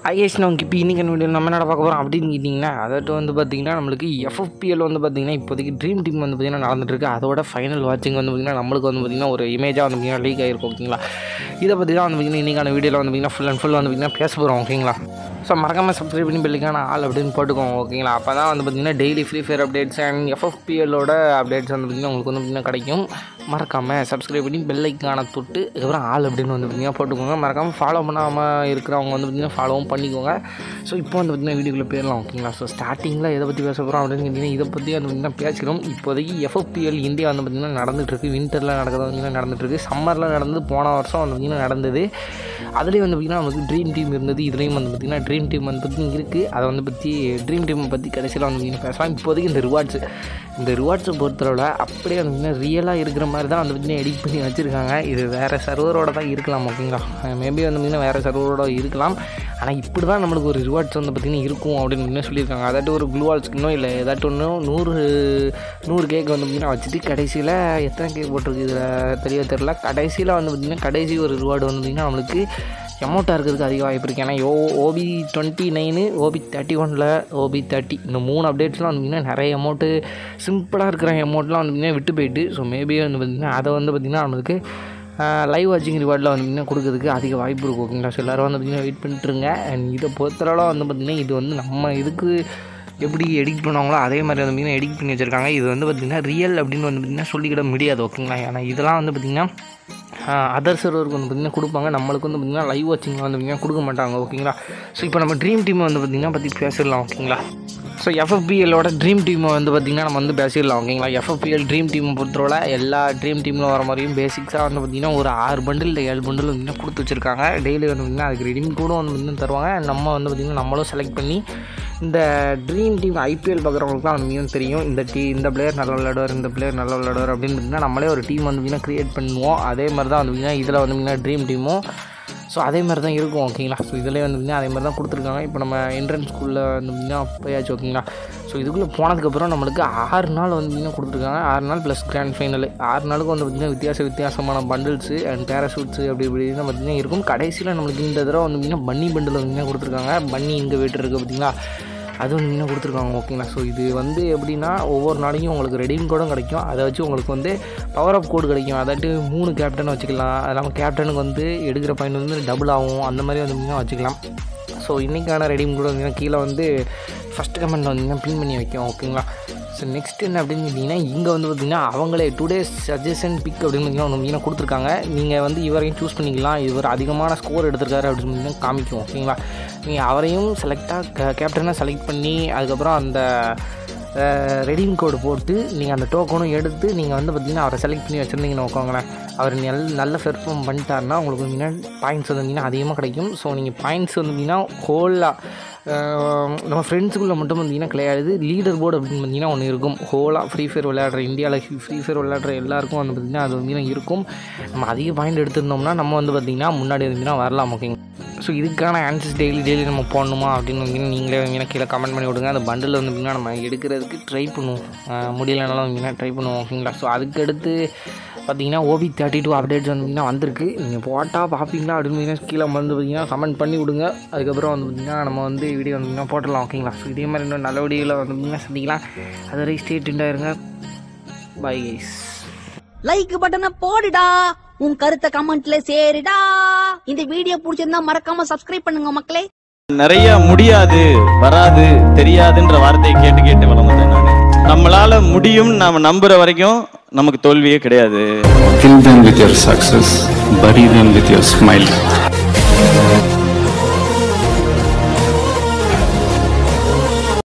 IS நமக்கு இப்போ இன்றைக்கி வீடியோ நம்ம என்ன பார்க்க போகிறோம் அப்படின்னு கேட்டிங்கன்னா அதாட்டு வந்து பார்த்திங்கன்னா நம்மளுக்கு எஃப்எஃபிஎல் வந்து பார்த்திங்கன்னா இப்போதைக்கு ட்ரீம் டீம் வந்து பார்த்திங்கன்னா நடந்துட்டுருக்கு அதோட ஃபைனல் வாட்சிங் வந்து பார்த்திங்கன்னா நம்மளுக்கு வந்து பார்த்திங்கன்னா ஒரு இமேஜாக வந்து பார்த்திங்கன்னா லீக் ஆகிருக்கும் ஓகேங்களா இதை பற்றி தான் வந்து பார்த்திங்கன்னா இன்றைக்கான வீடியோவில் வந்து பார்த்திங்கன்னா ஃபுல் அண்ட் ஃபுல் வந்து பார்த்திங்கன்னா பேச போகிறோம் ஓகேங்களா ஸோ மறக்காமல் சப்ஸ்கிரைப் பண்ணி பெல்லிக்கான ஆள் அப்படின்னு போட்டுக்கோங்க ஓகேங்களா அப்போ தான் வந்து பார்த்திங்கன்னா daily Free Fire updates and எஃப்எஃபிஎலோட அப்டேட்ஸ் வந்து பார்த்திங்கன்னா உங்களுக்கு வந்து பார்த்திங்கன்னா கிடைக்கும் மறக்காமல் சப்ஸ்கிரைப் பண்ணி பெல்லைக்கான தொட்டு அதுக்கப்புறம் ஆள் அப்படின்னு வந்து பார்த்திங்கன்னா போட்டுக்கோங்க மறக்காமல் ஃபாலோ பண்ணாமல் இருக்கிறவங்க வந்து பார்த்திங்கன்னா ஃபாலோவும் பண்ணிக்கோங்க ஸோ இப்போ வந்து பார்த்திங்கன்னா வீடியோக்குள்ளே போயிடலாம் ஓகேங்களா ஸோ ஸ்டார்டிங்கில் எதை பற்றி பேச போகிறோம் அப்படின்னு கேட்டிங்கன்னா இதை பற்றி வந்து பார்த்திங்கன்னா பேசுகிறோம் இப்போதைக்கு எஃப்எஃபிஎல் இந்தியா வந்து பார்த்திங்கன்னா நடந்துகிட்ருக்கு வின்டரில் நடக்கிறது வந்து பார்த்திங்கன்னா நடந்துகிட்ருக்கு சம்மரில் நடந்து போன வருஷம் வந்து பார்த்திங்கன்னா நடந்தது அதுலேயும் வந்து பார்த்திங்கன்னா நமக்கு ட்ரீம் டீம் இருந்தது இதுலேயும் வந்து பார்த்திங்கன்னா ட்ரீம் டீம் வந்து பற்றி இருக்குது அதை வந்து பற்றி ட்ரீம் டீமை பற்றி கடைசியில் வந்து பார்த்திங்கன்னா பேசலாம் இப்போதைக்கு இந்த ரிவார்ட்ஸ் இந்த ரிவார்ட்ஸை பொறுத்தளவில் அப்படியே வந்து பார்த்திங்கன்னா ரியலாக இருக்கிற மாதிரி தான் வந்து பார்த்திங்கன்னா எடிட் பண்ணி வச்சுருக்காங்க இது வேறு சர்வரோட தான் இருக்கலாம் ஓகேங்களா மேபி வந்து பார்த்திங்கன்னா வேறு சர்வரோட இருக்கலாம் ஆனால் இப்படி தான் நம்மளுக்கு ஒரு ரிவார்ட்ஸ் வந்து பார்த்திங்கன்னா இருக்கும் அப்படின்னு வந்து சொல்லியிருக்காங்க அதாட்டு ஒரு க்ளூவால் ஸ்கின்னோ இல்லை ஏதாட்டும் ஒன்றும் நூறு நூறு கேக் வந்து பார்த்திங்கன்னா வச்சுட்டு கடைசியில் எத்தனை கேக் போட்டிருக்கு இதில் தெரிய தெரில கடைசியில் வந்து பார்த்திங்கன்னா கடைசி ஒரு ரிவார்டு வந்து பார்த்திங்கன்னா நம்மளுக்கு எமௌண்ட்டாக இருக்கிறதுக்கு அதிக வாய்ப்பு இருக்குது ஏன்னா O OB twenty nine OB thirty ஒனில் ஓபி தேர்ட்டி இந்த மூணு அப்டேட்ஸ்லாம் வந்தீங்கன்னா நிறைய அமௌண்ட்டு சிம்பிளாக இருக்கிற அமௌண்ட்லாம் வந்து விட்டு போயிட்டு ஸோ மேபி வந்து பார்த்திங்கன்னா அதை வந்து பார்த்திங்கன்னா நம்மளுக்கு லைவ் வாட்சிங் ரிவார்டில் வந்து பார்த்திங்கன்னா கொடுக்கறதுக்கு அதிக வாய்ப்பு இருக்கும் ஓகேங்களா ஸோ எல்லோரும் வந்து பார்த்திங்கன்னா வெயிட் பண்ணிட்டுருங்க அண்ட் இதை பொறுத்தளவில் வந்து பார்த்திங்கன்னா இது வந்து நம்ம இதுக்கு எப்படி எடிட் பண்ணுவாங்களோ அதே மாதிரி வந்து பார்த்திங்கன்னா எடிட் பண்ணி வச்சுருக்காங்க இது வந்து பார்த்திங்கன்னா ரியல் அப்படின்னு வந்து பார்த்திங்கன்னா சொல்லிக்கிட முடியாது ஓகேங்களா ஏன்னா இதெல்லாம் வந்து பார்த்திங்கன்னா அதர் சர்வருக்கு வந்து பார்த்திங்கன்னா கொடுப்பாங்க நம்மளுக்கு வந்து பார்த்திங்கன்னா லைவ் வாட்சிங் வந்து பார்த்திங்கன்னா கொடுக்க மாட்டாங்க ஓகேங்களா ஸோ இப்போ நம்ம ட்ரீம் டீம் வந்து பார்த்திங்கன்னா பற்றி பேசிடலாம் ஓகேங்களா ஸோ எஃப்எஃபிஎலோட ட்ரீம் டீமை வந்து பார்த்திங்கன்னா நம்ம வந்து பேசிடலாம் ஓகேங்களா எஃப்எஃபிஎல் ட்ரீம் டீமை பொறுத்தவரை எல்லா ட்ரீம் டீமில் வர மாதிரியும் பேசிக்ஸாக வந்து பார்த்திங்கன்னா ஒரு ஆறு பண்டில் இல்லை ஏழு பண்டில் வந்து கொடுத்து வச்சுருக்காங்க டெய்லி வந்து பார்த்திங்கன்னா அதுக்கு ரெடிம் கூட வந்து பார்த்திங்கன்னா தருவாங்க நம்ம வந்து பார்த்திங்கன்னா நம்மளும் செலக்ட் பண்ணி இந்த ட்ரீம் டீம் ஐபிஎல் பார்க்குறவங்களுக்கு தான் வந்து தெரியும் இந்த டீ இந்த பிளேயர் நல்லா விளையாடுவார் இந்த பிளேயர் நல்லா விளையாடுவார் அப்படின்னு பார்த்திங்கன்னா நம்மளே ஒரு டீம் வந்து பார்த்திங்கன்னா க்ரியேட் பண்ணுவோம் அதே மாதிரி தான் வந்து பார்த்திங்கன்னா இதில் வந்து பார்த்திங்கன்னா ட்ரீம் டீமும் ஸோ அதே மாதிரி தான் இருக்கும் ஓகேங்களா ஸோ இதில் வந்து பார்த்திங்கன்னா அதே மாதிரி தான் கொடுத்துருக்காங்க இப்போ நம்ம என்ட்ரன்ஸ் ஸ்கூலில் வந்து பார்த்திங்கன்னா போயாச்சு ஓகேங்களா ஸோ இதுக்குள்ளே போனதுக்கப்புறம் நம்மளுக்கு ஆறு நாள் வந்து பார்த்திங்கன்னா கொடுத்துருக்காங்க ஆறு நாள் ப்ளஸ் கிராண்ட் ஃபைனல் ஆறு நாளுக்கு வந்து பார்த்திங்கன்னா வித்தியாச வித்தியாசமான பண்டில்ஸு அண்ட் பேராஷூட்ஸு அப்படி இப்படி தான் பார்த்திங்கன்னா இருக்கும் கடைசியில் நம்மளுக்கு இந்த தடவை வந்து பார்த்திங்கன்னா பன்னி பண்டில் வந்து கொடுத்துருக்காங்க பன்னி இங்கே வீட்டு இருக்குது பார்த்திங்களா அது வந்து இன்னும் கொடுத்துருக்காங்க ஓகேங்களா ஸோ இது வந்து எப்படின்னா ஒவ்வொரு நாளைக்கும் உங்களுக்கு ரெடீம் கோடும் கிடைக்கும் அதை வச்சு உங்களுக்கு வந்து பவர் அப் கோடு கிடைக்கும் அதாட்டு மூணு கேப்டன் வச்சுக்கலாம் அது இல்லாமல் கேப்டனுக்கு வந்து எடுக்கிற பாயிண்ட் வந்து டபுள் ஆகும் அந்த மாதிரி வந்து வச்சுக்கலாம் ஸோ இன்றைக்கான ரெடீம் கூட வந்து கீழே வந்து ஃபஸ்ட் கமெண்ட் வந்து பின் பண்ணி வைக்கும் ஓகேங்களா ஸோ நெக்ஸ்ட் என்ன அப்படின்னு கேட்டிங்கன்னா இங்கே வந்து பார்த்திங்கன்னா அவங்களே டூ டேஸ் சஜஷன் பிக் அப்படின்னு பார்த்தீங்கன்னா ஒன்று மெயினாக கொடுத்துருக்காங்க நீங்கள் வந்து இவரையும் சூஸ் பண்ணிக்கலாம் இவர் அதிகமான ஸ்கோர் எடுத்திருக்காரு அப்படின்னு பார்த்தீங்கன்னா காமிக்கும் ஓகேங்களா நீங்கள் அவரையும் செலக்டாக கேப்டனாக செலக்ட் பண்ணி அதுக்கப்புறம் அந்த ரெடீம் கோடு போட்டு நீங்கள் அந்த டோக்கனும் எடுத்து நீங்கள் வந்து பார்த்திங்கன்னா அவரை செலக்ட் பண்ணி வச்சுருந்தீங்கன்னு வைக்கோங்களேன் அவர் நல் நல்ல பெர்ஃபார்ம் பண்ணிட்டாருன்னா உங்களுக்கு பார்த்தீங்கன்னா பாயிண்ட்ஸ் வந்து பார்த்திங்கன்னா அதிகமாக கிடைக்கும் ஸோ நீங்கள் பாயிண்ட்ஸ் வந்து பார்த்திங்கன்னா ஹோலாக நம்ம ஃப்ரெண்ட்ஸுக்குள்ளே மட்டும் பார்த்திங்கன்னா கிடையாது லீடர் போர்டு அப்படின்னு பார்த்திங்கன்னா ஒன்று இருக்கும் ஹோலாக ஃப்ரீ ஃபயர் விளையாடுற இந்தியாவில் ஃப்ரீ ஃபயர் விளையாடுற எல்லாருக்கும் வந்து பார்த்திங்கன்னா அது வந்து இருக்கும் நம்ம அதிக பாயிண்ட் எடுத்திருந்தோம்னா நம்ம வந்து பார்த்திங்கன்னா முன்னாடி வந்து வரலாம் ஓகேங்க ஸோ இதுக்கான ஆன்சர்ஸ் டெய்லி டெய்லி நம்ம போடணுமா அப்படின்னு வந்து நீங்களே வந்து கீழே கமெண்ட் பண்ணி விடுங்க அந்த பண்டில் வந்து பார்த்திங்கன்னா நம்ம எடுக்கிறதுக்கு ட்ரை பண்ணுவோம் முடியலனாலும் வந்து ட்ரை பண்ணுவோம் ஓகேங்களா ஸோ அதுக்கடுத்து பார்த்தீங்கன்னா ஓபி தேர்ட்டி டூ அப்டேட்ஸ் வந்து வந்திருக்கு நீங்கள் போட்டால் பார்ப்பீங்களா அப்படின்னு கீழே வந்து பார்த்தீங்கன்னா கமெண்ட் பண்ணி விடுங்க அதுக்கப்புறம் வந்து பார்த்திங்கன்னா நம்ம வந்து வீடியோ வந்து போட்டுடலாம் ஓகேங்களா ஸோ இதே மாதிரி இன்னும் நல்ல வீடியோவில் வந்து பார்த்திங்கன்னா சந்திக்கலாம் அது வரை ஸ்டேட் இருங்க பை கைஸ் லைக் பட்டனை போடுடா உன் கருத்தை கமெண்ட்ல சேருடா இந்த வீடியோ பிடிச்சிருந்தா மறக்காம சப்ஸ்கிரைப் பண்ணுங்க மக்களே நிறைய முடியாது வராது தெரியாதுன்ற வார்த்தையை கேட்டு கேட்டு வளர்ந்துட்டேன் நான் நம்மளால முடியும் நாம நம்புற வரைக்கும் நமக்கு தோல்வியே கிடையாது Kill them with your success, bury them with your smile.